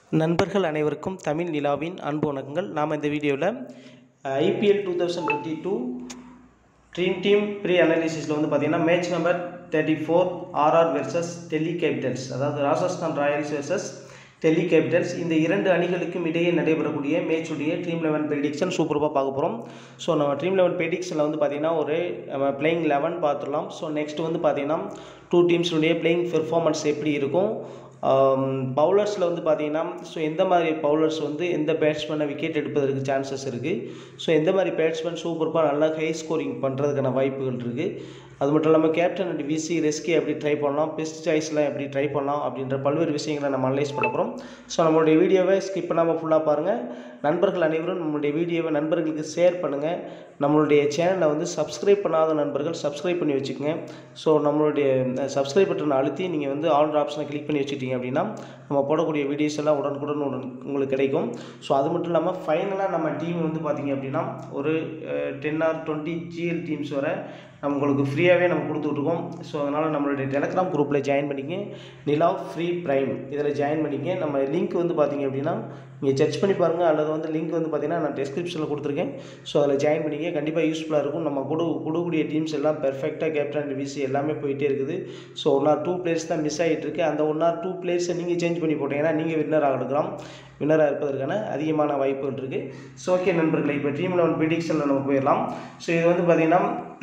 நண்பர்கள் அனைவருக்கும் தமிழ் நிலாவின் அன்பு வணக்கங்கள் நாம் இந்த வீடியோவில் IPL two thousand twenty two dream team pre அனாலிசிஸில் வந்து பார்த்தீங்கன்னா match number thirty four RR versus Delhi capitals அதாவது Rajasthan royals versus Delhi capitals இந்த இரண்டு அணிகளுக்கும் இடையே நடைபெறக்கூடிய மேட்சுடைய ட்ரீம் லெவன் ப்ரெடிக்ஷன் சூப்பராக பார்க்க போகிறோம் ஸோ நம்ம ட்ரீம் லெவன் ப்ரெடிக்ஷனில் வந்து பார்த்தீங்கன்னா ஒரு நம்ம பிளேயிங் லெவன் பார்த்துடலாம் ஸோ நெக்ஸ்ட் வந்து பார்த்தீங்கன்னா டூ டீம்ஸுடைய பிளேயிங் பெர்ஃபார்மன்ஸ் எப்படி இருக்கும் பவுலர்ஸில் வந்து பார்த்தீங்கன்னா ஸோ எந்த மாதிரி பவுலர்ஸ் வந்து எந்த பேட்ஸ்மேனை விக்கெட் எடுப்பதற்கு சான்சஸ் இருக்குது ஸோ எந்த மாதிரி பேட்ஸ்மேன் சூப்பராக நல்லா ஹை ஸ்கோரிங் பண்ணுறதுக்கான வாய்ப்புகள் இருக்குது அது மட்டும் இல்லாமல் கேப்டன் அண்ட் விசி ரெஸ்கி எப்படி ட்ரை பண்ணலாம் பெஸ்ட் சாய்ஸ்லாம் எப்படி ட்ரை பண்ணலாம் அப்படின்ற பல்வேறு விஷயங்களை நம்ம அனலைஸ் பண்ண போகிறோம் ஸோ நம்மளுடைய வீடியோவை ஸ்கிப் பண்ணாமல் ஃபுல்லாக பாருங்கள் நண்பர்கள் அனைவரும் நம்மளுடைய வீடியோவை நண்பர்களுக்கு ஷேர் பண்ணுங்கள் நம்மளுடைய சேனலை வந்து சப்ஸ்கிரைப் பண்ணாத நண்பர்கள் சப்ஸ்கிரைப் பண்ணி வச்சுக்கோங்க ஸோ நம்மளுடைய சப்ஸ்கிரைப் பட்டனை அழுத்தி நீங்கள் வந்து ஆல் ஆப்ஷனை கிளிக் பண்ணி வச்சுக்கிட்டீங்க அப்படின்னா நம்ம போடக்கூடிய வீடியோஸ் எல்லாம் உடனுக்குடன் உடன் உங்களுக்கு கிடைக்கும் ஸோ அது மட்டும் இல்லாமல் ஃபைனலாக நம்ம டீம் வந்து பார்த்திங்க அப்படின்னா ஒரு ten or twenty GL teams வரை நம்ம உங்களுக்கு ஃப்ரீயாகவே நம்ம கொடுத்துட்ருக்கோம் ஸோ அதனால் நம்மளுடைய டெலகிராம் குரூப்பில் ஜாயின் பண்ணிக்க நிலா ஃப்ரீ ப்ரைம் இதில் ஜாயின் பண்ணிக்க நம்ம லிங்க் வந்து பார்த்திங்க அப்படின்னா நீங்கள் சர்ச் பண்ணி பாருங்கள் அல்லது வந்து லிங்க் வந்து பார்த்திங்கன்னா நான் டிஸ்கிரிப்ஷனில் கொடுத்துருக்கேன் ஸோ அதில் ஜாயின் பண்ணிக்க கண்டிப்பாக யூஸ்ஃபுல்லாக இருக்கும் நம்ம கொடு கொடுக்கக்கூடிய டீம்ஸ் எல்லாம் பெர்ஃபெக்டாக கேப்டன் விசி எல்லாமே போயிட்டே இருக்குது so one or two players தான் மிஸ் ஆகிட்டு இருக்கு அந்த ஒன் ஆர் டூ பிளேயர்ஸை நீங்கள் சேஞ்ச் பண்ணி போட்டீங்கன்னா நீங்கள் வின்னராக எடுக்கலாம் வின்னராக இருப்பதற்கான அதிகமான வாய்ப்புகள் இருக்குது ஸோ ஓகே நண்பர்களை இப்போ டீம் லெவன் ப்ரிடிக்ஷனில் நம்ம போயிடலாம் ஸோ இது வந்து பார்த்திங்கன்னா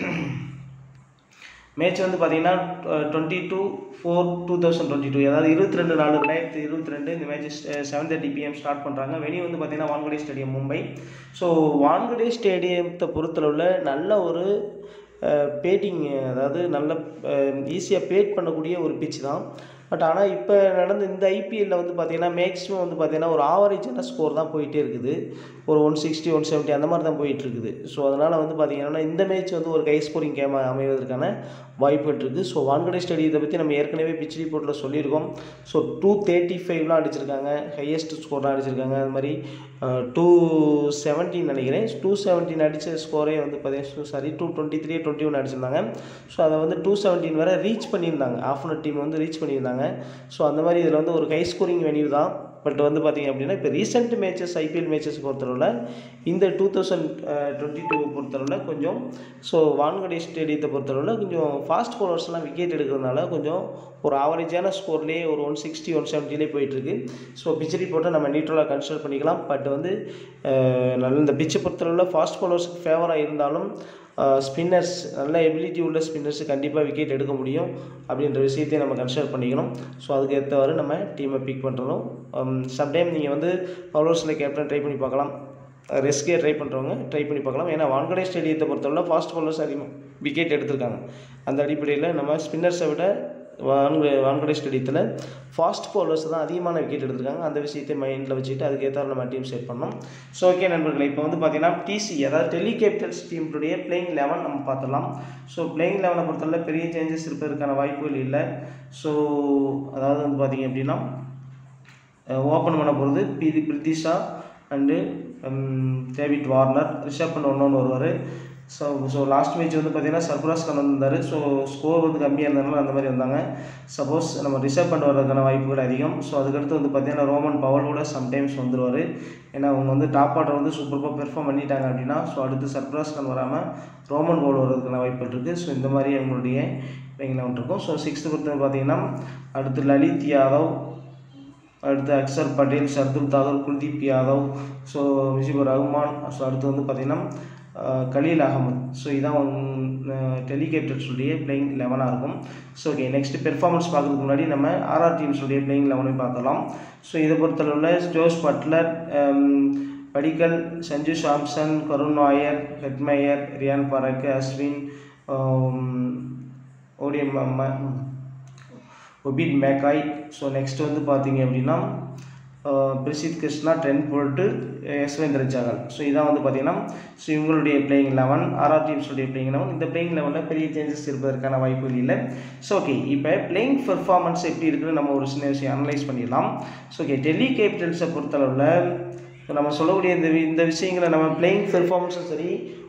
மேட்ச் வந்து பார்த்தீங்கன்னா twenty two four two thousand twenty two அதாவது இருபத்தி ரெண்டு நாலு ரெண்டாயிரத்தி இருபத்தி ரெண்டு இந்த match seven thirty PM start பண்ணுறாங்க வெளியே வந்து பார்த்தீங்கன்னா வான்கடே ஸ்டேடியம் மும்பை ஸோ வான்கடே ஸ்டேடியத்தை பொறுத்தளவில் நல்ல ஒரு பேட்டிங் அதாவது நல்ல ஈஸியாக பேட் பண்ணக்கூடிய ஒரு பிச் தான் பட் ஆனால் இப்போ நடந்த இந்த ஐபிஎல்லில் வந்து பார்த்தீங்கன்னா மேக்ஸிமம் வந்து பார்த்தீங்கன்னா ஒரு ஆவரேஜான ஸ்கோர் தான் போயிட்டே இருக்குது ஒரு ஒன் சிக்ஸ்டி ஒன் செவன்ட்டி அந்த மாதிரி தான் போயிட்டு இருக்குது ஸோ அதனால் வந்து பார்த்தீங்கன்னா இந்த மேட்ச் வந்து ஒரு கை ஸ்கோரிங் கேமாக அமைவதற்கான வாய்ப்புகள் இருக்குது ஸோ வான்கடே ஸ்டேடியத்தை பற்றி நம்ம ஏற்கனவே பிச் ரிப்போர்ட்டில் சொல்லியிருக்கோம் ஸோ டூ தேர்ட்டி ஃபைவ்லாம் அடிச்சிருக்காங்க ஹையஸ்ட் ஸ்கோர்லாம் அடிச்சிருக்காங்க அது மாதிரி டூ செவன்டீன் நினைக்கிறேன் டூ செவன்டீன் அடித்த ஸ்கோரே வந்து பார்த்தீங்கன்னா sorry two twenty three twenty one அடிச்சிருந்தாங்க ஸோ அதை வந்து டூ செவன்டீன் வரை ரீச் பண்ணியிருந்தாங்க ஆஃப் அன் டீம் வந்து ரீச் பண்ணியிருந்தாங்க ஸோ அந்த மாதிரி இதில் வந்து ஒரு ஹை ஸ்கோரிங் வெனியூ தான் பட் வந்து பார்த்திங்க அப்படின்னா இப்போ ரீசெண்ட் மேட்சஸ் ஐபிஎல் மேட்சஸ் பொறுத்தளவில் இந்த டூ தௌசண்ட் டுவெண்ட்டி டூ பொறுத்தளவில் கொஞ்சம் ஸோ வான்கடே ஸ்டேடியத்தை பொறுத்தளவில் கொஞ்சம் ஃபாஸ்ட் பவுலர்ஸ்லாம் விக்கெட் எடுக்கிறதுனால கொஞ்சம் ஒரு ஆவரேஜான ஸ்கோர்லேயே ஒரு ஒன் சிக்ஸ்டி ஒன் செவன்ட்டிலே போயிட்டுருக்கு ஸோ பிச்சரி போட்டு நம்ம நியூட்ரலாக கன்சிடர் பண்ணிக்கலாம் பட் வந்து நல்ல இந்த பிச்சை பொறுத்தளவில் ஃபாஸ்ட் பவுலர்ஸுக்கு ஃபேவராக இருந்தாலும் ஸ்பின்னர்ஸ் நல்ல எபிலிட்டி உள்ள ஸ்பின்னர்ஸ் கண்டிப்பாக விக்கெட் எடுக்க முடியும் அப்படின்ற விஷயத்தையும் நம்ம கன்சிடர் பண்ணிக்கணும் ஸோ அதுக்கு ஏற்றவாறு நம்ம டீமை பிக் பண்ணுறோம் சம்டைம் நீங்கள் வந்து பவுலர்ஸில் கேப்டன் ட்ரை பண்ணி பார்க்கலாம் ரெஸ்கே ட்ரை பண்ணுறவங்க ட்ரை பண்ணி பார்க்கலாம் ஏன்னா வான்கடே ஸ்டேடியத்தை பொறுத்தவரை ஃபாஸ்ட் பவுலர்ஸ் அதிகமாக விக்கெட் எடுத்திருக்காங்க அந்த அடிப்படையில் நம்ம ஸ்பின்னர்ஸை விட வான்க வான்கடை ஸ்டேடியத்தில் ஃபாஸ்ட் பவுலர்ஸ் தான் அதிகமான விக்கெட் எடுத்திருக்காங்க அந்த விஷயத்தை மைண்டில் வச்சுட்டு அதுக்கேற்ற நம்ம டீம் செட் பண்ணோம் ஸோ ஓகே நண்பர்களே இப்போ வந்து பார்த்தீங்கன்னா டிசி அதாவது டெல்லி கேபிட்டல்ஸ் டீமுடைய பிளேயிங் லெவன் நம்ம பார்த்துடலாம் ஸோ பிளேயிங் லெவனை பொறுத்தவரை பெரிய சேஞ்சஸ் இருப்பதற்கான வாய்ப்புகள் இல்லை ஸோ அதாவது வந்து பார்த்தீங்க அப்படின்னா ஓப்பன் பண்ண போகிறது பி Prithvi Shaw and David Warner Rishabh பண்ண ஒன்று வருவார் ஸோ ஸோ லாஸ்ட் மேட்ச் வந்து பார்த்தீங்கன்னா சர்பராஸ் கான் வந்திருந்தார் ஸோ ஸ்கோர் வந்து கம்மியாக இருந்ததுனால அந்த மாதிரி வந்தாங்க சப்போஸ் நம்ம ரிசர்வ் பண்ண வர்றதுக்கான வாய்ப்புகள் அதிகம் ஸோ அதுக்கடுத்து வந்து பார்த்தீங்கன்னா ரோமன் பவல் கூட சம்டைம்ஸ் வந்துடுவார் ஏன்னா அவங்க வந்து டாப் ஆர்டர் வந்து சூப்பராக பெர்ஃபார்ம் பண்ணிட்டாங்க அப்படின்னா ஸோ அடுத்து சர்பராஸ் கான் வராமல் ரோமன் பவுல் வர்றதுக்கான வாய்ப்புகள் இருக்குது ஸோ இந்த மாதிரி அவங்களுடைய பிளேயிங் லெவன் இருக்கும் ஸோ சிக்ஸ்த்து பொறுத்த பார்த்தீங்கன்னா அடுத்து லலித் யாதவ் அடுத்து அக்சர் பட்டேல் ஷர்துல் தாகூர் குல்தீப் யாதவ் ஸோ முஜிபுர் ரஹ்மான் ஸோ அடுத்து வந்து பார்த்திங்கன்னா கலீல் அகமது ஸோ இதான் டெலிகேப்டர்ஸுடைய பிளேயிங் லெவனாக இருக்கும் ஸோ ஓகே நெக்ஸ்ட் பெர்ஃபார்மன்ஸ் பார்க்குறதுக்கு முன்னாடி நம்ம ஆர்ஆர் டீம்ஸுடைய பிளேயிங் லெவனையும் பார்க்கலாம் ஸோ இதை பொறுத்தளவில் Jos Buttler Padikkal Sanju Samson Karun Nair Hetmyer Riyan Parag Ashwin ஓடிஎம் ஒபிட் மேக்காய் ஸோ நெக்ஸ்ட் வந்து பார்த்தீங்க அப்படின்னா Prasidh Krishna Trent Boult Yuzvendra Chahal so இதான் வந்து பார்த்தீங்கன்னா ஸோ இவங்களுடைய பிளேயிங் லெவன் ஆர்ஆர் டீம்ஸுடைய பிளேயிங் லெவன் இந்த பிளேயிங் லெவனில் பெரிய சேஞ்சஸ் இருப்பதற்கான வாய்ப்புகள் இல்லை ஸோ ஓகே இப்போ பிளேயிங் பெர்ஃபார்மன்ஸ் எப்படி இருக்குன்னு நம்ம ஒரு சின்ன விஷயம் அனலைஸ் பண்ணிடலாம் ஸோ ஓகே டெல்லி கேபிட்டல்ஸை பொறுத்தளவில் நம்ம சொல்லக்கூடிய இந்த இந்த விஷயங்களை நம்ம பிளேயிங் பெர்ஃபார்மன்ஸும் சரி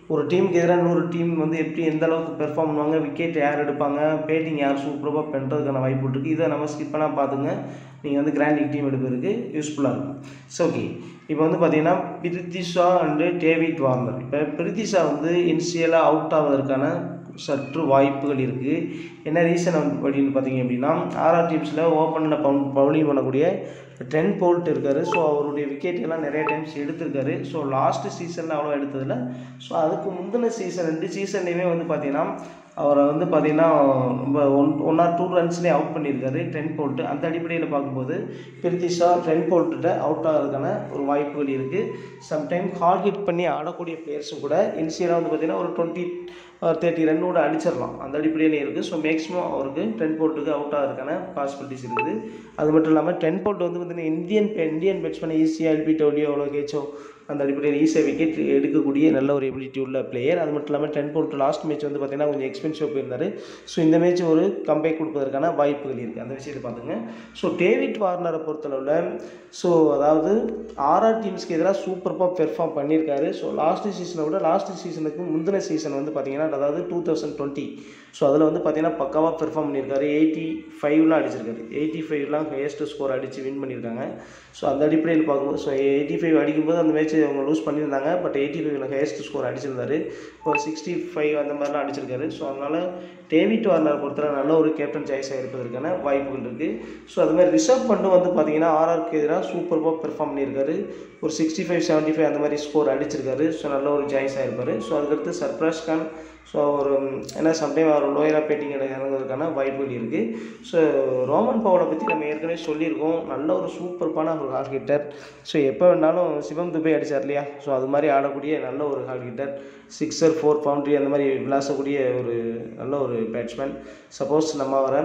ஒரு டீமுக்கு எதிராக இன்னொரு டீம் வந்து எப்படி எந்த அளவுக்கு பெர்ஃபார்ம் பண்ணுவாங்க விக்கெட் யார் எடுப்பாங்க பேட்டிங் யார் சூப்பராக பண்ணுறதுக்கான வாய்ப்பு இருக்குது இதை நம்ம ஸ்கிப் பண்ணால் பார்த்துங்க நீங்கள் வந்து கிராண்ட் லீக் டீம் எடுப்பதற்கு யூஸ்ஃபுல்லாக இருக்கும் ஸோ ஓகே இப்போ வந்து பார்த்தீங்கன்னா பிரித்திஷா அண்டு டேவிட் வார்னர் இப்போ பிரித்திஷா வந்து இனிஷியலாக அவுட் ஆவதற்கான சற்று வாய்ப்புகள் இருக்குது என்ன ரீசன் அப்படின்னு பார்த்தீங்க அப்படின்னா ஆர்ஆர் டீம்ஸில் ஓப்பனில் பவு பவுலிங் பண்ணக்கூடிய டென் போல்ட் இருக்கார் ஸோ அவருடைய விக்கெட் எல்லாம் நிறைய டைம்ஸ் எடுத்திருக்காரு ஸோ லாஸ்ட் சீசனில் அவ்வளோ எடுத்ததில்ல ஸோ அதுக்கு முந்தின சீசன் ரெண்டு சீசன்லேயுமே வந்து பார்த்தீங்கன்னா அவரை வந்து பார்த்தீங்கன்னா ரொம்ப ஒன் ஒன் ஆர் டூ ரன்ஸ்லேயே அவுட் பண்ணியிருக்காரு டென் போல்ட்டு அந்த அடிப்படையில் பார்க்கும்போது பிரித்திஷா டென் போல்ட்டில் அவுட் ஆகிறதுக்கான ஒரு வாய்ப்புகள் இருக்குது சம்டைம் ஹார்ட் ஹிட் பண்ணி ஆடக்கூடிய பிளேயர்ஸும் கூட இனிஷியலாக வந்து பார்த்தீங்கன்னா ஒரு டுவெண்ட்டி தேர்ட்டி ரன்னோட அடிச்சிடலாம் அந்த அடிப்படையில் இருக்குது ஸோ மேக்ஸிமம் அவருக்கு டென் போல்ட்டுக்கு அவுட் ஆகிறதுக்கான பாசிபிலிட்டிஸ் இருக்குது அது மட்டும் இல்லாமல் டென் போல்ட் வந்து பார்த்தீங்கன்னா இந்தியன் இந்தியன் பேட்ஸ்மேன் ஈஸியாக எல்பி டோலியோ அவ்வளோ கேச்சோ அந்த அடிப்படையில் ஈஸியாக விக்கெட் எடுக்கக்கூடிய நல்ல ஒரு எபிலிட்டி உள்ள பிளேயர் அது மட்டும் இல்லாமல் டென் போல்ட் லாஸ்ட் மேட்ச் வந்து பார்த்தீங்கன்னா கொஞ்சம் எக்ஸ்பென்சிவ் போயிருந்தார் ஸோ இந்த மேட்ச் ஒரு கம்பேக் கொடுப்பதற்கான வாய்ப்புகள் இருக்குது அந்த விஷயத்தை பார்த்துங்க ஸோ டேவிட் வார்னரை பொறுத்தளவில் ஸோ அதாவது ஆர்ஆர் டீம்ஸ்க்கு எதிராக சூப்பராக பெர்ஃபார்ம் பண்ணியிருக்காரு ஸோ லாஸ்ட் சீசனை விட லாஸ்ட் சீசனுக்கு முந்தின சீசன் வந்து பார்த்தீங்கன்னா அதாவது டூ தௌசண்ட் டுவெண்ட்டி ஸோ அதில் வந்து பார்த்தீங்கன்னா பக்காவாக பெர்ஃபார்ம் பண்ணியிருக்காரு எயிட்டி ஃபைவ்லாம் அடிச்சிருக்காரு எயிட்டி ஃபைவ்லாம் ஹையஸ்ட் ஸ்கோர் அடித்து வின் பண்ணியிருக்காங்க ஸோ அந்த அடிப்படையில் பார்க்கும்போது ஸோ எயிட்டி ஃபைவ் அடிக்கும்போது அந்த மேட்ச் அவங்க லூஸ் பண்ணியிருந்தாங்க பட் எயிட்டி ஃபைவ்ல ஹையஸ்ட் ஸ்கோர் அடிச்சிருந்தாரு இப்போ சிக்ஸ்டி ஃபைவ் அந்த மாதிரிலாம் அடிச்சிருக்காரு ஸோ அதனால் டேவிட் வார்னர் பொறுத்தவரை நல்ல ஒரு கேப்டன் சாய்ஸாக இருப்பதற்கான வாய்ப்புகள் இருக்குது ஸோ அது மாதிரி ரிஷப் பண்டும் வந்து பார்த்தீங்கன்னா ஆர்ஆர்க்கு எதிராக சூப்பராக பெர்ஃபார்ம் பண்ணியிருக்காரு ஒரு சிக்ஸ்டி ஃபைவ் செவன்ட்டி ஃபைவ் அந்த மாதிரி ஸ்கோர் அடிச்சிருக்காரு ஸோ நல்ல ஒரு சாய்ஸாக இருப்பார் ஸோ அதுக்கடுத்து சர்ப்ராஸ் கான் ஸோ ஒரு ஏன்னா சம்டைம் அவர் லோயராக பேட்டிங் இறங்குறதுக்கான வாய்ப்புகள் இருக்குது ஸோ ரோமன் பவுலை பற்றி நம்ம ஏற்கனவே சொல்லியிருக்கோம் நல்ல ஒரு சூப்பர்பான ஒரு ஹால் ஹிட்டர் ஸோ எப்போ வேணாலும் சிவம் துபை அடித்தார் இல்லையா ஸோ அது மாதிரி ஆடக்கூடிய நல்ல ஒரு hard hitter sixer four boundary அந்த மாதிரி விளாசக்கூடிய ஒரு நல்ல ஒரு பேட்ஸ்மேன் சப்போஸ் நம்ம அவரை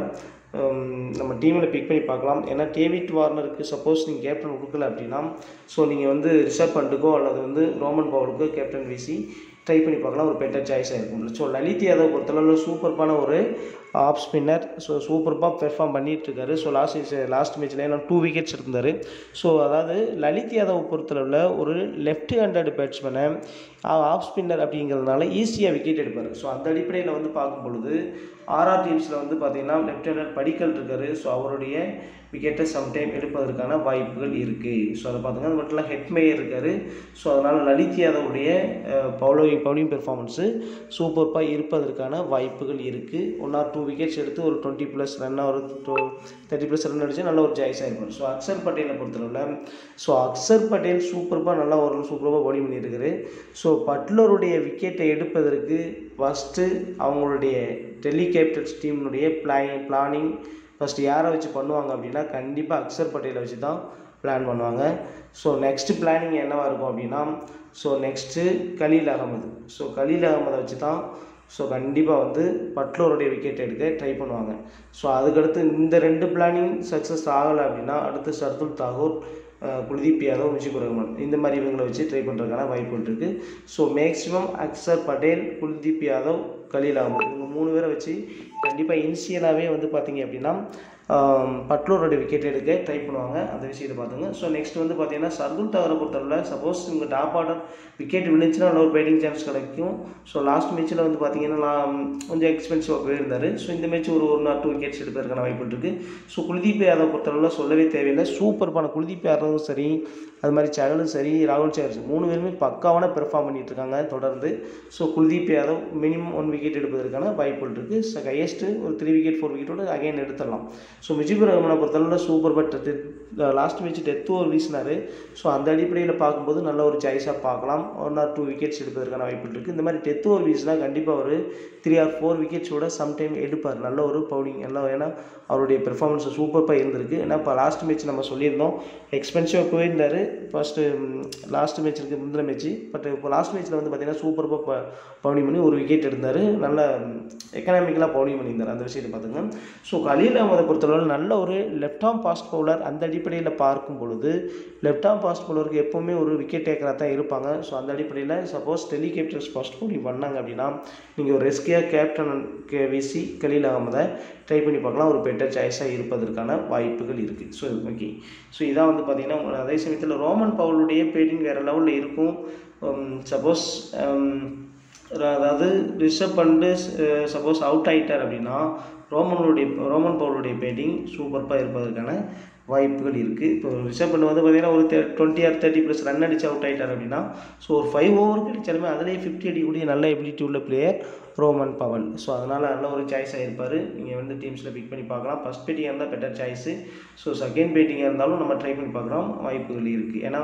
நம்ம டீமில் பிக் பண்ணி பார்க்கலாம் ஏன்னா டேவிட் வார்னருக்கு சப்போஸ் நீங்கள் கேப்டன் கொடுக்கல அப்படின்னா ஸோ நீங்கள் வந்து ரிஷப் பண்டுக்கோ அல்லது வந்து ரோமன் பவுலுக்கோ கேப்டன் வீசி ட்ரை பண்ணி பார்க்கலாம் ஒரு பெட்டர் சாய்ஸாக இருக்கும் ஸோ லலித் யாதவ் பொறுத்தளவில் சூப்பர்பான ஒரு ஆஃப் ஸ்பின்னர் ஸோ சூப்பராக பெர்ஃபார்ம் பண்ணிகிட்ருக்காரு ஸோ லாஸ்ட் லாஸ்ட் மேட்ச்சில் ஏன்னா டூ விக்கெட்ஸ் இருந்தார் ஸோ அதாவது லலித் யாதவ் பொறுத்தளவில் ஒரு லெஃப்ட் ஹேண்டட் பேட்ஸ்மேனை ஆஃப் ஸ்பின்னர் அப்படிங்கிறதுனால ஈஸியாக விக்கெட் எடுப்பார் ஸோ அந்த அடிப்படையில் வந்து பார்க்கும் பொழுது ஆர்ஆர் டீம்ஸில் வந்து பார்த்திங்கன்னா லெஃப்ட் ஹேண்டட் படிக்கல் இருக்கார் ஸோ அவருடைய விக்கெட்டை சம்டைம் எடுப்பதற்கான வாய்ப்புகள் இருக்குது ஸோ அதை பார்த்துங்க அது மட்டும் இல்லை ஹெட்மேயர் இருக்கார் ஸோ அதனால் லலித் யாதவுடைய பவுலிங் பவுலிங் பெர்ஃபார்மன்ஸு சூப்பர்பாக இருப்பதற்கான வாய்ப்புகள் இருக்குது ஒன் ஆர் டூ விக்கெட்ஸ் எடுத்து ஒரு டுவெண்ட்டி ப்ளஸ் ரன் ஒரு தேர்ட்டி ப்ளஸ் ரன் அடிச்சு நல்ல ஒரு ஜாய்ஸாக இருக்கும் ஸோ அக்சர் பட்டேலை பொறுத்தளவில் ஸோ அக்சர் பட்டேல் சூப்பராக நல்லா ஒரு சூப்பராக பவுலிங் பண்ணியிருக்காரு ஸோ பட்லருடைய விக்கெட்டை எடுப்பதற்கு ஃபஸ்ட்டு அவங்களுடைய டெல்லி கேபிட்டல்ஸ் டீம்னுடைய பிளான் பிளானிங் ஃபஸ்ட்டு யாரை வச்சு பண்ணுவாங்க அப்படின்னா கண்டிப்பாக அக்சர் பட்டேலை வச்சு தான் பிளான் பண்ணுவாங்க ஸோ நெக்ஸ்ட்டு பிளானிங் என்னவாக இருக்கும் அப்படின்னா so next Khaleel Ahmed so Khaleel அகமதை வச்சு தான் ஸோ கண்டிப்பாக வந்து பட்லருடைய விக்கெட் எடுக்க ட்ரை பண்ணுவாங்க ஸோ அதுக்கடுத்து இந்த ரெண்டு பிளானிங் சக்ஸஸ் ஆகலை அப்படின்னா அடுத்து சர்துல் தாகூர் குல்தீப் யாதவ் முஜிபுர் ரஹ்மான் இந்த மாதிரி இவங்களை வச்சு ட்ரை பண்ணுறதுக்கான வாய்ப்புகள் இருக்குது ஸோ மேக்ஸிமம் அக்சர் பட்டேல் குல்தீப் யாதவ் கலீல் அகமது இவங்க மூணு பேரை வச்சு கண்டிப்பாக இனிஷியலாகவே வந்து பார்த்தீங்க அப்படின்னா பட்லூரோட விக்கெட் எடுக்க ட்ரை பண்ணுவாங்க அந்த விஷயத்தை பார்த்துங்க ஸோ நெக்ஸ்ட் வந்து பார்த்தீங்கன்னா சர்துல் தவரை பொறுத்தவரை சப்போஸ் இவங்க டாப் ஆர்டர் விக்கெட் விழுந்துச்சுன்னா நல்ல ஒரு பேட்டிங் சான்ஸ் கிடைக்கும் ஸோ லாஸ்ட் மேட்ச்சில் வந்து பார்த்தீங்கன்னா நான் கொஞ்சம் எக்ஸ்பென்சிவாக போயிருந்தார் ஸோ இந்த மேட்ச் ஒரு ஒரு நாட் டூ விக்கெட்ஸ் எடுப்பதற்கான வாய்ப்பு இருக்குது ஸோ குல்தீப் யாதவ் பொறுத்தளவில் சொல்லவே தேவையில்லை சூப்பர்பான குல்தீப் யாதவும் சரி அது மாதிரி சகலும் சரி ராகுல் சார்ஜ் மூணு பேருமே பக்காவான பெர்ஃபார்ம் பண்ணிட்டு இருக்காங்க தொடர்ந்து so Kuldeep Yadav minimum one wicket எடுப்பதற்கான வாய்ப்புகள் இருக்குது ஸோ ஹையஸ்ட்டு ஒரு த்ரீ விக்கெட் ஃபோர் விக்கெட்டோட அகைன் எடுத்துடலாம் ஸோ முஜிபுர் ரஹ்மானை பொறுத்தளவில் super but last match death over வீசினார் ஸோ அந்த அடிப்படையில் பார்க்கும்போது நல்ல ஒரு சாய்ஸாக பார்க்கலாம் ஒன் ஆர் டூ விக்கெட்ஸ் எடுப்பதற்கான வாய்ப்புகள் இருக்குது இந்த மாதிரி டெத் ஓவர் வீசினா கண்டிப்பாக ஒரு த்ரீ ஆர் ஃபோர் விக்கெட்ஸோட சம்டைம் எடுப்பார் நல்ல ஒரு பவுலிங் எல்லாம் ஏன்னா அவருடைய பெர்ஃபார்மன்ஸ் சூப்பராக இருந்திருக்கு ஏன்னா இப்போ லாஸ்ட் மேட்ச் நம்ம சொல்லியிருந்தோம் எக்ஸ்பென்சிவாக போயிருந்தார் ஃபஸ்ட்டு லாஸ்ட் மேட்ச் இருக்குது முந்தின மேட்ச் பட் இப்போ லாஸ்ட் மேட்ச்சில் வந்து பார்த்தீங்கன்னா சூப்பராக பவுலிங் பண்ணி ஒரு விக்கெட் எடுத்தார் நல்ல எக்கனாமிக்கலாக பவுலிங் பண்ணியிருந்தார் அந்த விஷயத்தை பார்த்துங்க ஸோ கலீல் அகமதை பொறுத்தளவு நல்ல ஒரு லெஃப்ட் ஆம் ஃபாஸ்ட் பவுலர் அந்த அடிப்படையில் பார்க்கும் பொழுது லெஃப்ட் ஆம் ஃபாஸ்ட் பவுலருக்கு எப்போவுமே ஒரு விக்கெட் டேக்கராக தான் இருப்பாங்க ஸோ அந்த அடிப்படையில் suppose Delhi captains first bowling பண்ணாங்க அப்படின்னா நீங்கள் ஒரு ரெஸ்கியாக கேப்டன் கே விசி கலீல் அகமதை ட்ரை பண்ணி பார்க்கலாம் ஒரு பெட்டர் சாய்ஸாக இருப்பதற்கான வாய்ப்புகள் இருக்குது ஸோ ஓகே ஸோ இதான் வந்து பார்த்திங்கன்னா அதே சமயத்தில் ரோமன் பவுலுடைய பேட்டிங் வேறு லெவலில் இருக்கும் சப்போஸ் அதாவது ரிஷப் பண்டு சப்போஸ் அவுட் ஆயிட்டார் அப்படின்னா ரோமனுடைய ரோமன் பவுலுடைய பேட்டிங் சூப்பர்பாக இருப்பதற்கான வாய்ப்புகள் இருக்குது இப்போ ரிஷப் பண்ட் வந்து பார்த்தீங்கன்னா ஒரு twenty or thirty plus run அடிச்சு அவுட் ஆயிட்டார் அப்படின்னா ஸோ ஒரு ஃபைவ் ஓவருக்கு அடித்தாலுமே அதிலேயே ஃபிஃப்டி அடிக்கக்கூடிய நல்ல எபிலிட்டி உள்ள பிளேயர் ரோமன் பவல் ஸோ அதனால் நல்ல ஒரு சாய்ஸாக இருப்பார் நீங்கள் வந்து டீம்ஸில் பிக் பண்ணி பார்க்கலாம் ஃபஸ்ட் பேட்டிங்காக இருந்தால் பெட்டர் சாய்ஸு ஸோ செகண்ட் பேட்டிங்காக இருந்தாலும் நம்ம ட்ரை பண்ணி பார்க்கலாம் வாய்ப்புகள் இருக்குது ஏன்னா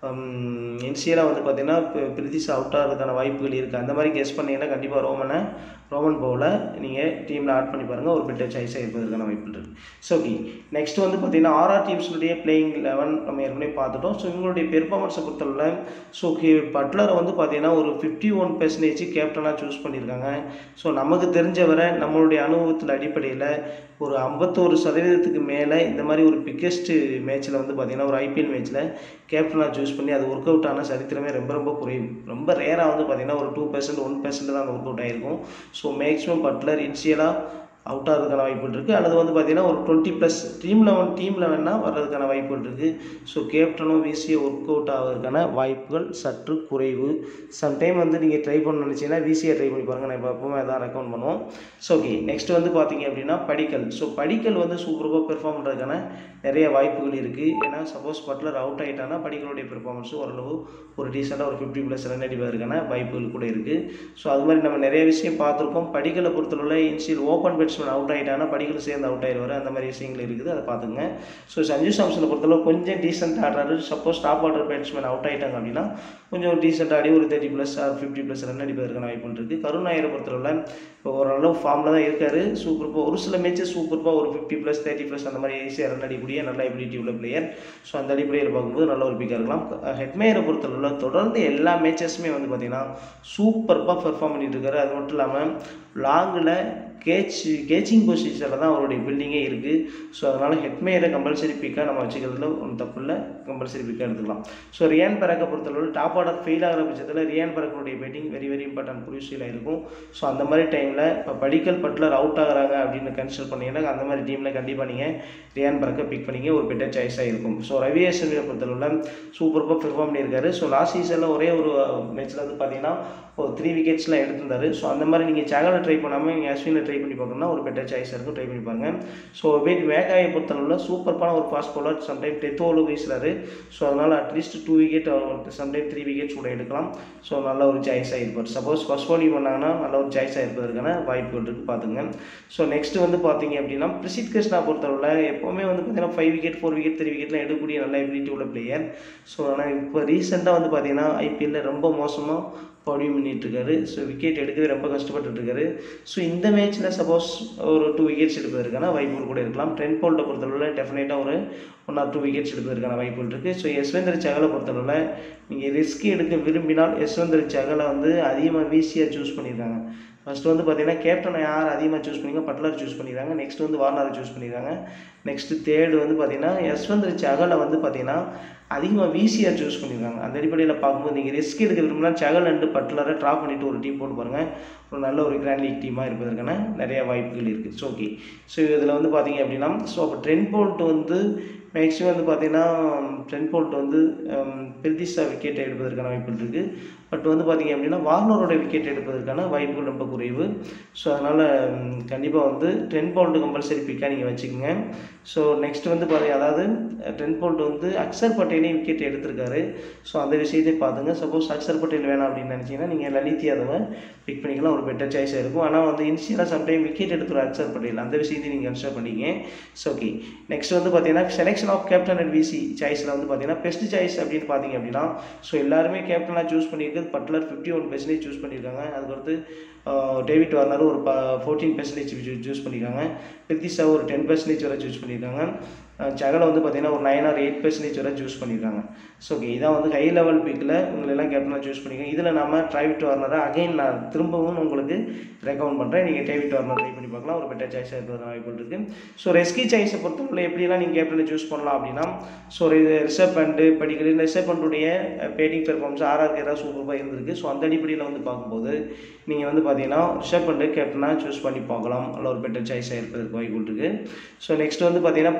இன்சியலாக வந்து பார்த்தீங்கன்னா இப்போ பிரித்திஷ் அவுட் ஆகிறதுக்கான வாய்ப்புகள் இருக்குது அந்த மாதிரி கெஸ் பண்ணீங்கன்னா கண்டிப்பாக ரோமனை ரோமன் பவுலை நீங்கள் டீமில் ஆட் பண்ணி பாருங்கள் ஒரு பெட்டர் சாய்ஸாக இருப்பதற்கான வாய்ப்புகள் இருக்குது ஸோ ஓகே நெக்ஸ்ட் வந்து பார்த்தீங்கன்னா ஆர்ஆர் டீம்ஸுடைய பிளேயிங் லெவன் நம்ம ஏற்கனவே பார்த்துட்டோம் ஸோ இவங்களுடைய பெர்ஃபார்மன்ஸை பொறுத்தளவில் ஸோ பட்லரை வந்து பார்த்தீங்கன்னா ஒரு ஃபிஃப்டி ஒன் பெர்சன்டேஜ் கேப்டனாக சூஸ் பண்ணியிருக்காங்க ஸோ நமக்கு தெரிஞ்ச வரை நம்மளுடைய அனுபவத்தில் அடிப்படையில் ஒரு ஐம்பத்தோரு சதவீதத்துக்கு மேலே இந்த மாதிரி ஒரு பிக்கெஸ்ட்டு மேட்ச்சில் வந்து பார்த்திங்கன்னா ஒரு ஐபிஎல் மேட்ச்சில் கேப்டனாக சூஸ் பண்ணி அது ஒர்க் அவுட் ஆன சரித்திரமே ரொம்ப ரொம்ப குறைவு ரொம்ப ரேராக வந்து பார்த்திங்கன்னா ஒரு டூ பர்சன்ட் ஒன் பர்சன்ட் தான் அந்த ஒர்க் அவுட் ஆகிருக்கும் ஸோ மேக்ஸிமம் பட்லர் இனிஷியலாக அவுட் ஆகிறதுக்கான வாய்ப்புகள் இருக்குது அல்லது வந்து பார்த்திங்கன்னா ஒரு டுவெண்ட்டி ப்ளஸ் டீம் லெவன் டீமில் வேணால் வர்றதுக்கான வாய்ப்புகள் இருக்குது ஸோ கேப்டனும் விசிஏ ஒர்க் அவுட் ஆகிறதுக்கான வாய்ப்புகள் சற்று குறைவு சம்டைம் வந்து நீங்கள் ட்ரை பண்ண நினச்சிங்கன்னா விசிஏ ட்ரை பண்ணி பாருங்கள் நான் இப்போ எப்பவுமே அதான் ரெக்கமெண்ட் பண்ணுவோம் ஸோ ஓகே நெக்ஸ்ட் வந்து பார்த்தீங்க அப்படின்னா படிக்கல் ஸோ படிக்கல் வந்து சூப்பராக பெர்ஃபார்ம் பண்ணுறதுக்கான நிறைய வாய்ப்புகள் இருக்குது ஏன்னா சப்போஸ் பட்லர் அவுட் ஆகிட்டானா படிக்கலுடைய பெர்ஃபார்மன்ஸும் ஓரளவு ஒரு டீசெண்டாக ஒரு ஃபிஃப்டி ப்ளஸ் ரன் அடிப்பதற்கான வாய்ப்புகள் கூட இருக்குது ஸோ அது மாதிரி நம்ம நிறைய விஷயம் பார்த்துருக்கோம் படிக்கலை பொறுத்தளவில் இன்சியல் ஓப்பன் பேட்ஸ்மேன் அவுட் ஆகிட்டானா படிக்கல் சேர்ந்து அவுட் ஆயிடுவார் அந்த மாதிரி விஷயங்கள் இருக்குது அதை பார்த்துங்க ஸோ சஞ்சு சாம்சனை பொறுத்தளவு கொஞ்சம் டீசென்ட் ஆடுறாரு suppose top order batsman out ஆகிட்டாங்க அப்படின்னா கொஞ்சம் டீசென்ட் ஆடி ஒரு thirty plus or fifty plus run அடிப்பதற்கான வாய்ப்பு இருக்குது கருண் நாயரை பொறுத்தளவில் இப்போ ஓரளவு ஃபார்மில் தான் இருக்கார் சூப்பர்பாக ஒரு சில மேட்சஸ் சூப்பர்பாக ஒரு ஃபிஃப்டி ப்ளஸ் தேர்ட்டி ப்ளஸ் அந்த மாதிரி ஈஸியாக ரன் அடிக்கக்கூடிய நல்ல எபிலிட்டி உள்ள பிளேயர் ஸோ அந்த அடிப்படையில் பார்க்கும்போது நல்ல ஒரு பிக்காக இருக்கலாம் ஹெட்மேயரை பொறுத்தளவில் தொடர்ந்து எல்லா மேட்சஸுமே வந்து பார்த்திங்கன்னா சூப்பர்பாக பெர்ஃபார்ம் பண்ணிட்டு இருக்காரு அது மட்டும் இல்லாமல் லாங்கில் கேட்ச் கேச்சிங் பொசிஷனில் தான் அவருடைய பில்டிங்கே இருக்குது ஸோ அதனால் ஹெட்மேயரை கம்பல்சரி பிக்காக நம்ம வச்சுக்கிறதுல ஒன்றும் தப்பு இல்லை கம்பல்சரி பிக்காக எடுத்துக்கலாம் ஸோ ரியான் பரக்கை பொறுத்தளவு டாப் ஆர்டர் ஃபெயில் ஆகிற பட்சத்தில் ரியான் பரக்கனுடைய பேட்டிங் வெரி வெரி இம்பார்ட்டன்ட் குரூசியலாக இருக்கும் ஸோ அந்த மாதிரி டைமில் இப்போ படிக்கல் பட்லர் அவுட் ஆகுறாங்க அப்படின்னு கன்சிடர் பண்ணீங்கன்னா அந்த மாதிரி டீமில் கண்டிப்பாக நீங்கள் ரியான் பரக்கை பிக் பண்ணிங்க ஒரு பெட்டர் சாய்ஸாக இருக்கும் ஸோ ரவி அஸ்வினை பொறுத்தளவில் சூப்பராக பெர்ஃபார்ம் பண்ணியிருக்காரு ஸோ லாஸ்ட் சீசனில் ஒரே ஒரு மேட்ச்சில் வந்து பார்த்தீங்கன்னா ஒரு த்ரீ விக்கெட்ஸ்லாம் எடுத்திருந்தாரு ஸோ அந்த மாதிரி நீங்கள் சேகலை ட்ரை பண்ணாமல் நீங்கள் அஸ்வினை ட்ரை பண்ணி பார்க்கணும்னா ஒரு பெட்டர் சாய்ஸாக இருக்கும் ட்ரை பண்ணி பாருங்க ஸோ வெயிட் வேகாயை பொறுத்தளவில் சூப்பரான ஒரு ஃபாஸ்ட் பவுலர் சம்டைம் டெத் ஓவரில் வீசுறாரு ஸோ அதனால் at least two wicket sometime three wickets கூட எடுக்கலாம் ஸோ நல்ல ஒரு சாய்ஸாக இருப்பார் சப்போஸ் ஃபஸ்ட் bowling பண்ணாங்கன்னா நல்ல ஒரு சாய்ஸாக இருப்பதற்கான வாய்ப்புகள் இருக்குது பார்த்துங்க ஸோ நெக்ஸ்ட் வந்து பார்த்தீங்க அப்படின்னா பிரசித் கிருஷ்ணா பொறுத்தளவில் எப்போவுமே வந்து பார்த்தீங்கன்னா five wicket four wicket three விக்கெட்லாம் எடுக்கக்கூடிய நல்ல எபிலிட்டி உள்ள பிளேயர் ஸோ ஆனால் இப்போ ரீசெண்டாக வந்து பார்த்தீங்கன்னா ஐபிஎல்லில் ரொம்ப மோசமாக பவுலிங் பண்ணிட்டு இருக்காரு ஸோ விக்கெட் எடுக்கவே ரொம்ப கஷ்டப்பட்டு இருக்காரு ஸோ இந்த மேட்ச்சில் சப்போஸ் ஒரு டூ விக்கெட்ஸ் எடுப்பதற்கான வாய்ப்புகள் கூட இருக்கலாம் ட்ரெண்ட் போல்ட்டை பொறுத்தளவில் டெஃபினட்டாக ஒரு ஒன் ஆர் டூ விக்கெட்ஸ் எடுப்பதற்கான வாய்ப்புகள் இருக்குது ஸோ யஸ்வந்தர் சகலை பொறுத்தளவில் நீங்கள் ரிஸ்க் எடுக்க விரும்பினால் யஸ்வந்தர் சகலை வந்து அதிகமாக வீசியாக சூஸ் பண்ணியிருக்காங்க ஃபர்ஸ்ட் வந்து பார்த்தீங்கன்னா கேப்டனை யார் அதிகமாக சூஸ் பண்ணிங்க பட்லர் சூஸ் பண்ணிடுறாங்க நெக்ஸ்ட் வந்து வார்னரை சூஸ் பண்ணிடுறாங்க நெக்ஸ்ட் தேர்டு வந்து பார்த்தீங்கன்னா யஸ்வந்தர் சகலை வந்து பார்த்தீங்கன்னா அதிகமாக வீசியாக சூஸ் பண்ணியிருக்காங்க அந்த அடிப்படையில் பார்க்கும்போது நீங்கள் ரிஸ்க் எடுக்க விரும்பினா சகல் அண்டு பட்லரை ட்ராப் பண்ணிவிட்டு ஒரு டீம் போட்டு பாருங்கள் ஒரு நல்ல ஒரு கிராண்ட் லீக் டீமாக இருப்பதற்கான நிறைய வாய்ப்புகள் இருக்குது ஸோ ஓகே ஸோ இதில் வந்து பார்த்தீங்க அப்படின்னா ஸோ அப்போ ட்ரெண்ட் போல்ட் வந்து மேக்ஸிமம் வந்து பார்த்தீங்கன்னா ட்ரெண்ட் போல்ட் வந்து பிரிதிஷா விக்கெட் எடுப்பதற்கான வாய்ப்புகள் இருக்குது பட் வந்து பார்த்தீங்க அப்படின்னா வார்னரோட விக்கெட் எடுப்பதற்கான வாய்ப்புகள் ரொம்ப குறைவு ஸோ அதனால் கண்டிப்பாக வந்து ட்ரெண்ட் போல்ட்டு கம்பல்சரி பிக்காக நீங்கள் வச்சுக்கோங்க ஸோ நெக்ஸ்ட் வந்து பார்த்தீங்க அதாவது ட்ரெண்ட் போல்ட் வந்து அக்சர் பட்டேலையும் விக்கெட் எடுத்திருக்காரு ஸோ அந்த விஷயத்தை பார்த்துங்க சப்போஸ் அக்சர் பட்டேல் வேணாம் அப்படின்னு நினச்சிங்கன்னா நீங்கள் லலித் யாதவை பிக் பண்ணிக்கலாம் ஒரு பெட்டர் சாய்ஸாக இருக்கும் ஆனால் வந்து இனிஷியலாக சம்டைம் விக்கெட் எடுத்துகிற அக்சர் பட்டேல் அந்த விஷயத்தையும் நீங்கள் கன்சிடர் பண்ணிங்க ஸோ ஓகே நெக்ஸ்ட் வந்து பார்த்தீங்கன்னா selection of captain and VC சாய்ஸில் வந்து பார்த்தீங்கன்னா பெஸ்ட் சாய்ஸ் அப்படின்னு பார்த்தீங்க அப்படின்னா ஸோ எல்லாருமே கேப்டனாக சூஸ் பண்ணியிருக்கிறது Butler fifty one percentage choose பண்ணியிருக்காங்க அதுக்கடுத்து டேவிட் வார்னர் ஒரு ப ஃபோர்டீன் பெர்சன்டேஜ் சூஸ் பண்ணியிருக்காங்க பிரித்திஷா ஒரு டென் பெர்சன்டேஜ் வரை சூஸ் பண்ணியிருக்காங்க சகலை வந்து பார்த்தீங்கன்னா ஒரு நைன் ஆர் எயிட் பெர்சன்டேஜ் வரை சூஸ் பண்ணியிருக்காங்க ஸோ ஓகே இதான் வந்து ஹை லெவல் பிக்கில் உங்களெல்லாம் கேப்டனாக சூஸ் பண்ணிக்கோங்க இதில் நம்ம டிரைவிட் வார்னரை அகைன் நான் திரும்பவும் உங்களுக்கு ரெக்கமெண்ட் பண்ணுறேன் நீங்கள் டேவிட் வார்னர் ட்ரை பண்ணி பார்க்கலாம் ஒரு பெட்டர் சாய்ஸாக இருக்கிறது வாய்ப்பு இருக்குது ஸோ ரெஸ்கி சாய்ஸை பொறுத்தவரை எப்படிலாம் நீங்கள் கேப்டனை சூஸ் பண்ணலாம் அப்படின்னா ஸோ ரிசர்வ் பண்டு படிக்கிற ரிசர்வ் பண்டுடைய பேட்டிங் பெர்ஃபார்மன்ஸ் ஆர்ஆர்க்கு ஏதாவது சூப்பராக இருந்திருக்கு ஸோ அந்த அடிப்படையில் வந்து பார்க்கும்போது நீங்கள் வந்து பார்த்தீங்கன்னா ரிஷப் பண்டு கேப்டனாக சூஸ் பண்ணி பார்க்கலாம் நல்ல ஒரு பெட்டர் சாய்ஸாக இருப்பதற்கு வாய்ப்பு இருக்குது ஸோ நெக்ஸ்ட் வந்து பார்த்தீங்கன்னா படிக்கல்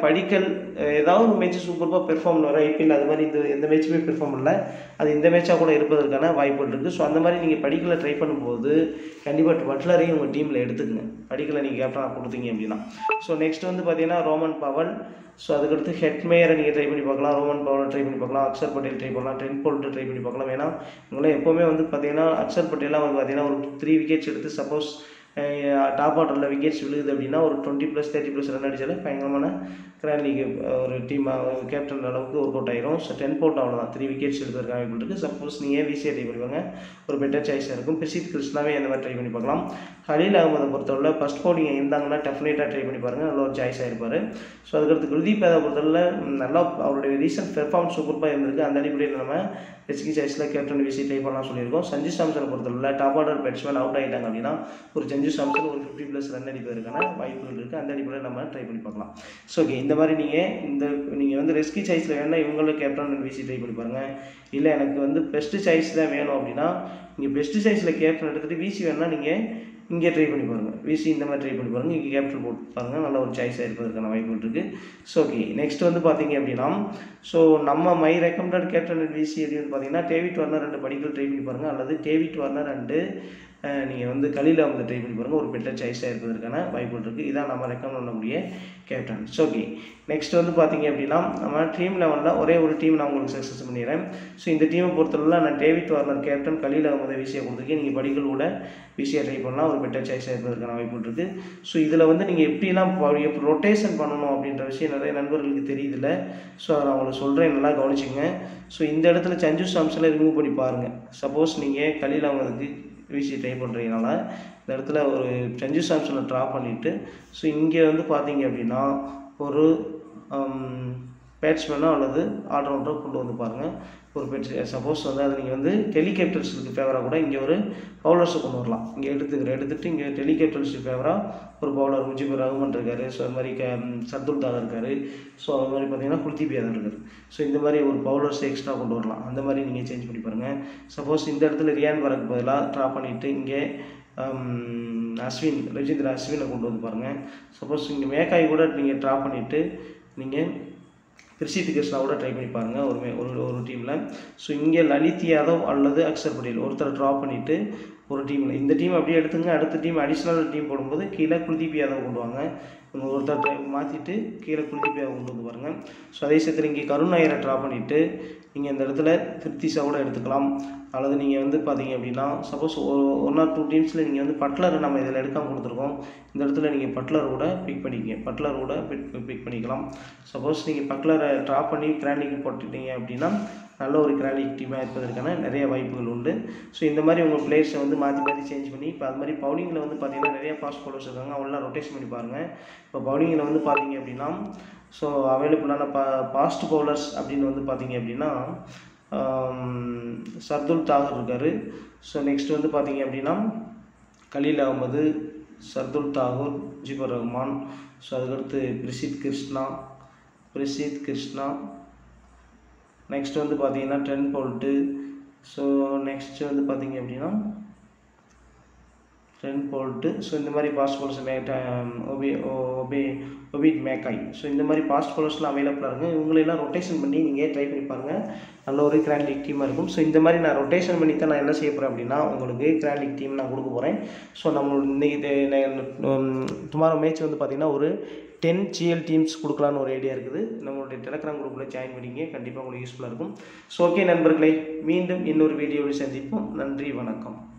ஏதாவது ஒரு மேட்ச் சூப்பராக பெர்ஃபார்ம் வர ஐபிஎல் அது மாதிரி இந்த எந்த மேட்சுமே பெர்ஃபார்ம் இல்லை அது இந்த மேட்சாக கூட இருப்பதற்கான வாய்ப்புகள் இருக்குது ஸோ அந்த மாதிரி நீங்கள் படிக்கல ட்ரை பண்ணும்போது கண்டிப்பாக பட்லரையும் உங்கள் டீமில் எடுத்துக்கங்க படிக்கல நீங்கள் கேப்டனாக கொடுத்தீங்க அப்படின்னா ஸோ நெக்ஸ்ட் வந்து பார்த்தீங்கன்னா ரோமன் பவல் ஸோ அதுக்கடுத்து ஹெட்மேயரை நீங்கள் ட்ரை பண்ணி பார்க்கலாம் ரோமன் பவலை ட்ரை பண்ணி பார்க்கலாம் அக்ஷர் பட்டேல் ட்ரை பண்ணலாம் ட்ரெண்ட் போல்ட்டு ட்ரை பண்ணி பார்க்கலாம் ஏன்னா இவங்களாம் எப்போவுமே வந்து பார்த்தீங்கன்னா அக்ஷர் பட்டேலாம் வந்து பார்த்தீங்கன்னா ஒரு த்ரீ விக்கெட்ஸ் எடுத்து சப்போஸ் டாப் ஆர்டரில் விக்கெட்ஸ் விழுகுது அப்படின்னா ஒரு twenty plus thirty plus run அடிச்சாலும் பயங்கரமான கிராண்ட் லீக் ஒரு டீம் கேப்டன் அளவுக்கு ஒர்க் அவுட் ஆயிரும் ஸோ டென் போட் அவ்வளோதான் த்ரீ விக்கெட்ஸ் எடுக்கிறதுக்கு வாய்ப்பு இருக்குது சப்போஸ் நீங்கள் விசியை ட்ரை பண்ணிப்பாங்க ஒரு பெட்டர் சாய்ஸாக இருக்கும் பிரசித் கிருஷ்ணாவே அந்த மாதிரி ட்ரை பண்ணி பார்க்கலாம் ஹலீல் அகமதை பொறுத்தவரை ஃபஸ்ட் பவுலிங் இருந்தாங்கன்னா டெஃபினட்டாக ட்ரை பண்ணி பாருங்கள் நல்ல ஒரு சாய்ஸாக இருப்பார் ஸோ அதுக்கடுத்து குல்தீப் யாதவ் பொறுத்தவரை நல்லா அவருடைய ரீசன்ட் பெர்ஃபார்மன்ஸ் சூப்பராக இருந்திருக்கு அந்த அடிப்படையில் நம்ம எஸ்கி சாய்ஸில் கேப்டன் விசி ட்ரை பண்ணலாம் சொல்லியிருக்கோம் சஞ்சு சாம்சனை பொறுத்தவரை டாப் ஆர்டர் பேட்ஸ்மேன் அவுட் ஆகிட்டாங்க அப்படின்னா ஒரு சஞ்சு சாம்சன் ஒரு ஃபிஃப்டி ப்ளஸ் ரன் அடிப்பதற்கான வாய்ப்புகள் இருக்குது அந்த அடிப்படையில் நம்ம ட்ரை பண்ணி பார்க்கலாம் ஸோ ஓகே இந்த மாதிரி நீங்கள் இந்த நீங்கள் வந்து ரெஸ்கி சாய்ஸில் வேணால் இவங்களும் கேப்டன் விசி ட்ரை பண்ணி பாருங்கள் இல்லை எனக்கு வந்து பெஸ்ட்டு சாய்ஸ் தான் வேணும் அப்படின்னா நீங்கள் பெஸ்ட்டு சாய்ஸில் கேப்டன் எடுத்துகிட்டு விசி வேணால் நீங்கள் இங்கே ட்ரை பண்ணி பாருங்கள் விசி இந்த மாதிரி ட்ரை பண்ணி பாருங்கள் இங்கே கேப்டன் போட்டு பாருங்கள் நல்ல ஒரு சாய்ஸாக இருப்பதற்கான வாய்ப்புகள் இருக்குது ஸோ ஓகே நெக்ஸ்ட் வந்து பார்த்தீங்க அப்படின்னா ஸோ நம்ம மை ரெக்கமெண்டட் கேப்டன் விசி எது வந்து பார்த்தீங்கன்னா டேவிட் வார்னர் ரெண்டு படிக்கல் ட்ரை பண்ணி பாருங்கள் அல்லது டேவிட் வார்னர் ரெண்டு நீங்கள் வந்து கலியில் வந்து ட்ரை பண்ணி பாருங்கள் ஒரு பெட்டர் சாய்ஸாக இருப்பதற்கான வாய்ப்புகள் இருக்குது இதான் நம்ம ரெக்கமெண்ட் பண்ணக்கூடிய கேப்டன் ஸோ ஓகே நெக்ஸ்ட் வந்து பார்த்தீங்க அப்படின்னா நம்ம டீம் லெவலில் ஒரே ஒரு டீம் நான் உங்களுக்கு சக்ஸஸ் பண்ணிடுறேன் ஸோ இந்த டீமை பொறுத்தவரை நான் டேவிட் வார்னர் கேப்டன் கலியில் அகமது விஷயம் கொடுத்துருக்கேன் நீங்கள் படிக்கல் கூட விஷயம் ட்ரை பண்ணலாம் ஒரு பெட்டர் சாய்ஸாக இருப்பதற்கான வாய்ப்புகள் இருக்குது ஸோ இதில் வந்து நீங்கள் எப்படிலாம் எப்படி ரொட்டேஷன் பண்ணணும் அப்படின்ற விஷயம் நிறைய நண்பர்களுக்கு தெரியுதில்ல ஸோ அதை நான் உங்களுக்கு சொல்கிறேன் நல்லா கவனிச்சிங்க ஸோ இந்த இடத்துல சஞ்சு சாம்சனை ரிமூவ் பண்ணி பாருங்கள் சப்போஸ் நீங்கள் கலியில் அகமதுக்கு விசி ட்ரை பண்ணுறீங்கனால இந்த இடத்துல ஒரு சஞ்சு சாம்சனை ட்ரா பண்ணிவிட்டு ஸோ இங்கே வந்து பார்த்தீங்க அப்படின்னா ஒரு பேட்ஸ்மேனோ அல்லது ஆல்ரவுண்டரோ கொண்டு வந்து பாருங்கள் ஒரு பேட்ஸ் சப்போஸ் வந்து அது நீங்கள் வந்து டெலிகேப்டர்ஸுக்கு ஃபேவராக கூட இங்கே ஒரு பவுலர்ஸை கொண்டு வரலாம் இங்கே எடுத்துக்கிற எடுத்துகிட்டு இங்கே டெலிகேப்டர்ஸுக்கு ஃபேவராக ஒரு பவுலர் முஜிபுர் ரஹ்மான் இருக்கார் ஸோ அது மாதிரி க சர்துல் தாதா இருக்கார் ஸோ அது மாதிரி பார்த்தீங்கன்னா குல்தீப் யாதவ் இருக்கார் ஸோ இந்த மாதிரி ஒரு பவுலர்ஸ் எக்ஸ்ட்ரா கொண்டு வரலாம் அந்த மாதிரி நீங்கள் சேஞ்ச் பண்ணி பாருங்கள் சப்போஸ் இந்த இடத்துல ரியான் வரக்கு பதிலாக ட்ரா பண்ணிவிட்டு இங்கே அஸ்வின் ரஜிந்திர அஸ்வினை கொண்டு வந்து பாருங்கள் சப்போஸ் இங்கே மேக்காய் கூட நீங்கள் ட்ரா பண்ணிவிட்டு நீங்கள் பிரசித் கிருஷ்ணா கூட ட்ரை பண்ணி பாருங்கள் ஒரு மே ஒரு ஒரு டீமில் ஸோ இங்கே லலித் யாதவ் அல்லது அக்ஷர் பட்டேல் ஒருத்தரை ட்ரா பண்ணிவிட்டு ஒரு டீமில் இந்த டீம் அப்படியே எடுத்துங்க அடுத்த டீம் அடிஷ்னல் டீம் போடும்போது கீழே குல்தீப் யாதவ் கொண்டு வாங்க இவங்க ஒருத்தர் மாற்றிட்டு கீழே குல்தீப் யாதவ் கொண்டு வந்து பாருங்கள் ஸோ அதே சேர்த்து இங்கே கருண் நாயரை ட்ரா பண்ணிவிட்டு நீங்கள் இந்த இடத்துல திருப்திஷா கூட எடுத்துக்கலாம் அல்லது நீங்கள் வந்து பார்த்தீங்க அப்படின்னா சப்போஸ் ஒரு ஒன் ஆர் டூ டீம்ஸில் நீங்கள் வந்து பட்லரை நம்ம இதில் எடுக்காமல் கொடுத்துருக்கோம் இந்த இடத்துல நீங்கள் பட்லர் கூட பிக் பண்ணிக்கங்க பட்லர் கூட பிக் பிக் பண்ணிக்கலாம் சப்போஸ் நீங்கள் பட்லரை ட்ரா பண்ணி கிராண்டிங் போட்டுட்டீங்க அப்படின்னா நல்ல ஒரு கிராண்டிக் டீமாக இருப்பதற்கான நிறைய வாய்ப்புகள் உண்டு ஸோ இந்த மாதிரி உங்கள் பிளேயர்ஸை வந்து மாற்றி மாற்றி சேஞ்ச் பண்ணி இப்போ அது மாதிரி பவுலிங்கில் வந்து பார்த்தீங்கன்னா நிறைய ஃபாஸ்ட் பவுலர்ஸ் இருக்காங்க அவங்களாம் ரொட்டேஷன் பண்ணி பாருங்கள் இப்போ பவுலிங்கில் வந்து பார்த்தீங்க அப்படின்னா ஸோ அவைலபிளான பா ஃபாஸ்ட் பவுலர்ஸ் அப்படின்னு வந்து பார்த்தீங்க அப்படின்னா சர்துல் தாகர் இருக்கார் ஸோ நெக்ஸ்ட் வந்து பார்த்தீங்க அப்படின்னா கலீல் அகமது சர்துல் தாகூர் ஜிபர் ரஹ்மான் ஸோ அதுக்கடுத்து பிரசித் கிருஷ்ணா பிரசித் கிருஷ்ணா நெக்ஸ்ட் வந்து பார்த்தீங்கன்னா டென் போல்ட்டு ஸோ நெக்ஸ்ட் வந்து பார்த்தீங்க அப்படின்னா டென் போல்ட்டு ஸோ இந்த மாதிரி பாஸ்ட் பவுலர்ஸ் மே ஒபி ஒபி ஒபிட் மேக்காய் ஸோ இந்த மாதிரி பாஸ்ட் பவுலர்ஸ்லாம் அவைலபிளாக இருக்கும் இவங்களெல்லாம் ரொட்டேஷன் பண்ணி நீங்கள் ட்ரை பண்ணி பாருங்கள் நல்ல ஒரு கிராண்ட் லீக் டீமாக இருக்கும் ஸோ இந்த மாதிரி நான் ரொட்டேஷன் பண்ணி தான் நான் என்ன செய்ய போகிறேன் அப்படின்னா உங்களுக்கு கிராண்ட் லீக் டீம் நான் கொடுக்க போகிறேன் ஸோ நம்ம இன்னைக்கு டுமாரோ மேட்ச் வந்து பார்த்திங்கன்னா ஒரு டென் ஜிஎல் டீம்ஸ் கொடுக்கலான்னு ஒரு ஐடியா இருக்குது நம்மளுடைய டெலகிராம் குரூப்பில் ஜாயின் பண்ணிங்க கண்டிப்பாக உங்களுக்கு யூஸ்ஃபுல்லாக இருக்கும் ஸோ ஓகே நண்பர்களே மீண்டும் இன்னொரு வீடியோவில் சந்திப்போம் நன்றி வணக்கம்